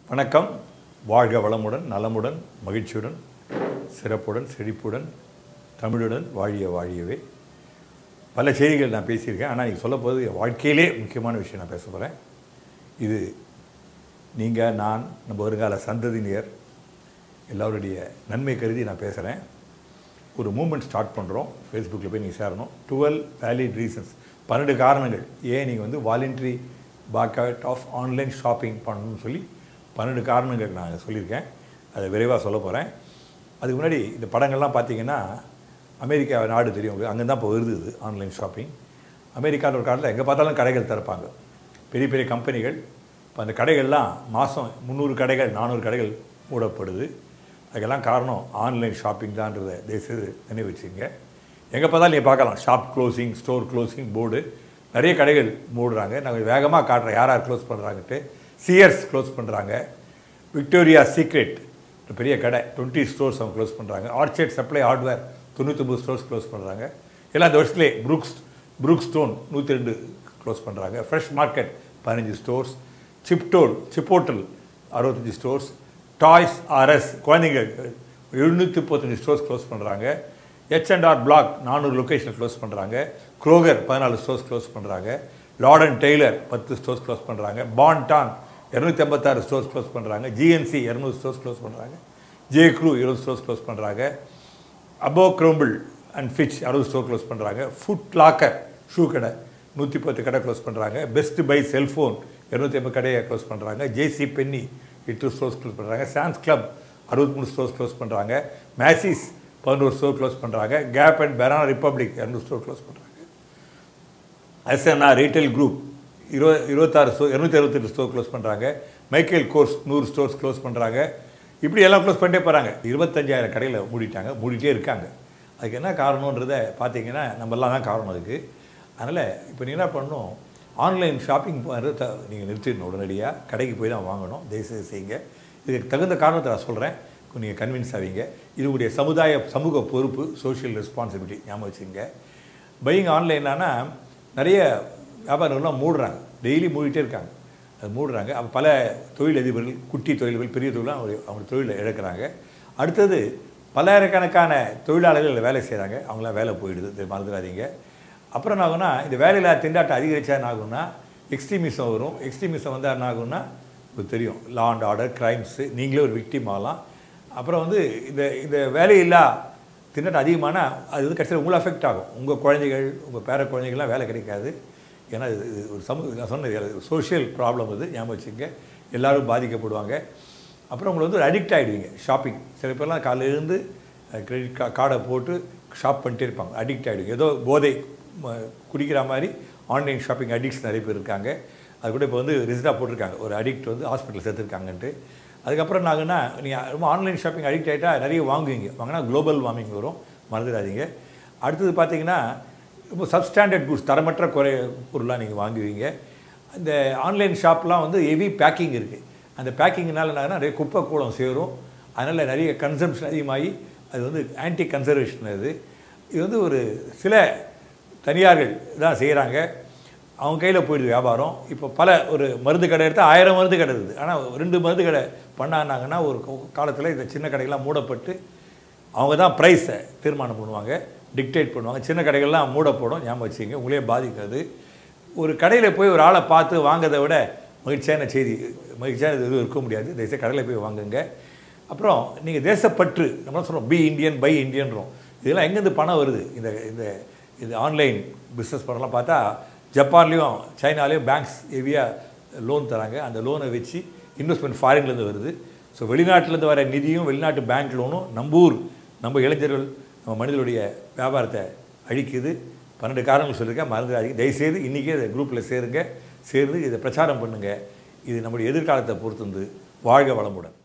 வணக்கம் வாழ்க வளமுடன் நலமுடன் மகிழ்ச்சியுடன் சிறப்புடன் செழிப்புடன் தமிழுடன் வாழிய வாழியவே பல செய்திகள் நான் பேசியிருக்கேன் ஆனால் நீங்கள் சொல்ல போது என் வாழ்க்கையிலே முக்கியமான விஷயம் நான் பேச போகிறேன் இது நீங்கள் நான் நம்ம வருங்கால சந்ததியினர் எல்லாருடைய நன்மை கருதி நான் பேசுகிறேன் ஒரு மூமெண்ட் ஸ்டார்ட் பண்ணுறோம் ஃபேஸ்புக்கில் போய் நீங்கள் சேரணும் டுவெல் வேலிட் ரீசன்ஸ் பன்னெண்டு காரணங்கள் ஏன் நீங்கள் வந்து voluntary back out of online shopping பண்ணணும்னு சொல்லி பன்னெண்டு காரணங்கள் நான் சொல்லியிருக்கேன் அதை விரைவாக சொல்ல போகிறேன் அதுக்கு முன்னாடி இந்த படங்கள்லாம் பார்த்தீங்கன்னா அமெரிக்கா நாடு தெரியும் உங்களுக்கு அங்கே தான் இப்போ வருது இது ஆன்லைன் ஷாப்பிங் அமெரிக்காவில் ஒரு காலத்தில் எங்கே பார்த்தாலும் கடைகள் திறப்பாங்க பெரிய பெரிய கம்பெனிகள் இப்போ அந்த கடைகள்லாம் மாதம் முந்நூறு கடைகள் நானூறு கடைகள் மூடப்படுது அதுக்கெல்லாம் காரணம் ஆன்லைன் ஷாப்பிங் தான்றதை தயவுசெய்து நினைவு வச்சுங்க எங்கே பார்த்தாலும் நீங்கள் பார்க்கலாம் shop closing store closing board நிறைய கடைகள் மூடுறாங்க நாங்கள் வேகமாக காட்டுறோம் யார் யார் க்ளோஸ் பண்ணுறாங்கன்ட்டு சியர்ஸ் க்ளோஸ் பண்ணுறாங்க விக்டோரியா சீக்ரெட் ஒரு பெரிய கடை டுவெண்ட்டி ஸ்டோர்ஸ் அவங்க க்ளோஸ் பண்ணுறாங்க ஆர்ச்சர்ட் சப்ளை ஹார்ட்வேர் தொண்ணூற்றொம்பது ஸ்டோர்ஸ் க்ளோஸ் பண்ணுறாங்க எல்லாம் இந்த வருஷத்துலேயே ப்ரூக்ஸ் ப்ரூக் ஸ்டோன் நூற்றி ரெண்டு க்ளோஸ் பண்ணுறாங்க ஃப்ரெஷ் மார்க்கெட் பதினஞ்சு ஸ்டோர்ஸ் சிப்டோல் சிப்போட்டல் அறுபத்தஞ்சி ஸ்டோர்ஸ் டாய்ஸ் ஆர்எஸ் குழந்தைங்க எழுநூற்றி முப்பத்தஞ்சு ஸ்டோர்ஸ் க்ளோஸ் பண்ணுறாங்க ஹெச் அண்ட் ஆர் பிளாக் நானூறு லொக்கேஷன் க்ளோஸ் பண்ணுறாங்க க்ரோகர் பதினாலு ஸ்டோர்ஸ் க்ளோஸ் பண்ணுறாங்க லார்ட் அண்ட் டெய்லர் பத்து ஸ்டோர்ஸ் க்ளோஸ் பண்ணுறாங்க பான்டான் இரநூத்தி ஐம்பத்தாறு ஸ்டோர்ஸ் க்ளோஸ் பண்ணுறாங்க ஜிஎன்சி இரநூறு ஸ்டோர்ஸ் க்ளோஸ் பண்ணுறாங்க ஜே க்ரூ இருபது ஸ்டோர்ஸ் க்ளோஸ் பண்ணுறாங்க அபோ க்ரோம்பிள் அண்ட் ஃபிச் அறுபது ஸ்டோர் க்ளோஸ் பண்ணுறாங்க ஃபுட் லாக்கர் ஷூ கடை நூற்றி பத்து கடை க்ளோஸ் பண்ணுறாங்க பெஸ்ட் பை செல்ஃபோன் இரநூத்தி ஐம்பது கடையை க்ளோஸ் பண்ணுறாங்க ஜேசி பென்னி எட்டு ஸ்டோர்ஸ் க்ளோஸ் பண்ணுறாங்க சான்ஸ் கிளப் அறுபத்தி மூணு ஸ்டோர்ஸ் க்ளோஸ் பண்ணுறாங்க மேசிஸ் பதினோரு ஸ்டோர் க்ளோஸ் பண்ணுறாங்க கேப் அண்ட் பெரானா ரிப்பப்ளிக் இரநூறு ஸ்டோர் க்ளோஸ் பண்ணுறாங்க எஸ்என்ஆர் ரீட்டைல் குரூப் இருப இருபத்தாறு ஸ்டோர் இரநூத்தி அறுபத்தெட்டு ஸ்டோர் க்ளோஸ் பண்ணுறாங்க மைக்கேல் கோர்ஸ் நூறு ஸ்டோர்ஸ் க்ளோஸ் பண்ணுறாங்க இப்படி எல்லாம் க்ளோஸ் பண்ணிட்டே போகிறாங்க இருபத்தஞ்சாயிரம் கடையில் மூடிட்டாங்க மூடிட்டே இருக்காங்க அதுக்கு என்ன காரணன்றதை பார்த்தீங்கன்னா நம்மலாம் தான் காரணம் அதுக்கு அதனால் இப்போ நீங்கள் என்ன பண்ணணும் ஆன்லைன் ஷாப்பிங் பண்ணுறது நீங்கள் நிறுத்திடணும் உடனடியாக கடைக்கு போய் தான் வாங்கணும் தயவுசெய்து செய்யுங்க இதுக்கு தகுந்த காரணத்தை நான் சொல்கிறேன் நீங்கள் கன்வின்ஸ் ஆவீங்க இது உங்களுடைய சமுதாய சமூக பொறுப்பு சோஷியல் ரெஸ்பான்சிபிலிட்டி ஞாபகம் வச்சுங்க பையிங் ஆன்லைனானா நிறைய வியாபாரங்கள்லாம் மூடுறாங்க டெய்லி மூடிட்டே இருக்காங்க அது மூடுறாங்க அப்போ பல தொழிலதிபர்கள் குட்டி தொழில்கள் பெரிய தொழிலாம் அவங்க அவங்க தொழிலை இழக்கிறாங்க அடுத்தது பல்லாயிரக்கணக்கான தொழிலாளர்கள் வேலை செய்கிறாங்க அவங்களாம் வேலை போயிடுது இது மறந்துடாதீங்க அப்புறம் என்ன ஆகும்னா இந்த வேலையில்லா திண்டாட்டம் அதிகரித்தா என்ன ஆகும்னா எக்ஸ்ட்ரீமிசம் வரும் எக்ஸ்ட்ரீமிசம் வந்தால் என்ன ஆகும்னா உங்களுக்கு தெரியும் லா அண்ட் ஆர்டர் க்ரைம்ஸு நீங்களே ஒரு விக்டிம் ஆகலாம் அப்புறம் வந்து இந்த இந்த வேலையில்லா திண்டாட்டம் அதிகமானால் அது வந்து கடைசியில் உங்களை அஃபெக்ட் ஆகும் உங்கள் குழந்தைகள் உங்கள் பேர குழந்தைகள்லாம் வேலை கிடைக்காது ஏன்னா இது இது ஒரு சமூக நான் சொன்னது சோஷியல் ப்ராப்ளம் இது ஞாபகம் வச்சுங்க எல்லோரும் பாதிக்கப்படுவாங்க அப்புறம் உங்களை வந்து ஒரு அடிக்ட் ஆகிடுவீங்க ஷாப்பிங் சில பேர்லாம் காலையில இருந்து கிரெடிட் கா கார்டை போட்டு ஷாப் பண்ணிட்டே இருப்பாங்க அடிக்ட் ஆகிடுவீங்க ஏதோ போதை ம- குடிக்கிற மாதிரி ஆன்லைன் ஷாப்பிங் அடிக்ட்ஸ் நிறைய பேர் இருக்காங்க அது கூட இப்போ வந்து ரிசல்ட்டாக போட்டிருக்காங்க ஒரு அடிக்ட் வந்து ஹாஸ்பிட்டல் சேர்த்துருக்காங்கன்ட்டு அதுக்கப்புறம் என்ன ஆகுன்னா நீங்கள் ரொம்ப ஆன்லைன் ஷாப்பிங் அடிக்ட் ஆகிட்டா நிறைய வாங்குவீங்க வாங்கினா குளோபல் வார்மிங் வரும் மறந்துடாதீங்க அடுத்தது பார்த்தீங்கன்னா ரொம்ப சப்ஸ்டாண்டர்ட் குட்ஸ் தரமற்ற குறை பொருளாக நீங்கள் வாங்குவீங்க அந்த ஆன்லைன் ஷாப்லாம் வந்து ஹெவி பேக்கிங் இருக்குது அந்த பேக்கிங்னால என்னன்னா நிறைய குப்பை கூடம் சேரும் அதனால் நிறைய கன்சம்ஷன் அதிகமாகி அது வந்து ஆன்டி கன்சர்வேஷன் அது இது வந்து ஒரு சில தனியார்கள் தான் செய்கிறாங்க அவங்க கையில் போயிடுது வியாபாரம் இப்போ பல ஒரு மருந்து கடை எடுத்தால் ஆயிரம் மருந்து கடை இருக்குது ஆனால் ரெண்டு மருந்து கடை பண்ணானாங்கன்னா ஒரு காலத்தில் இந்த சின்ன கடைகள்லாம் மூடப்பட்டு அவங்க தான் ப்ரைஸை தீர்மானம் பண்ணுவாங்க டிக்டேட் பண்ணுவாங்க சின்ன கடைகள்லாம் மூடப்படும் ஞாபகம் வச்சுங்க உங்களே பாதிக்காது ஒரு கடையில் போய் ஒரு ஆளை பார்த்து வாங்குறதை விட மகிழ்ச்சியான செய்தி மகிழ்ச்சியான இது இருக்க முடியாது தயவுசெய்து கடையில் போய் வாங்குங்க அப்புறம் நீங்கள் தேசப்பற்று நம்ம சொல்கிறோம் பி இந்தியன் பை இந்தியன்றோம் இதெல்லாம் எங்கேருந்து பணம் வருது இந்த இந்த இது ஆன்லைன் பிஸ்னஸ் பண்ணலாம் பார்த்தா ஜப்பான்லேயும் சைனாலேயும் பேங்க்ஸ் ஹெவியாக லோன் தராங்க அந்த லோனை வச்சு இன்வெஸ்ட்மெண்ட் ஃபாரின்லேருந்து வருது ஸோ வெளிநாட்டிலேருந்து வர நிதியும் வெளிநாட்டு பேங்க் லோனும் நம்ம ஊர் நம்ம இளைஞர்கள் நம்ம மனிதனுடைய வியாபாரத்தை அழிக்குது பன்னெண்டு காரணங்கள் சொல்லியிருக்கேன் மறந்துடாதீங்க தயவுசெய்து இன்றைக்கே இந்த குரூப்பில் சேருங்க சேர்ந்து இதை பிரச்சாரம் பண்ணுங்கள் இது நம்முடைய எதிர்காலத்தை பொறுத்து வாழ்க வளமுடன்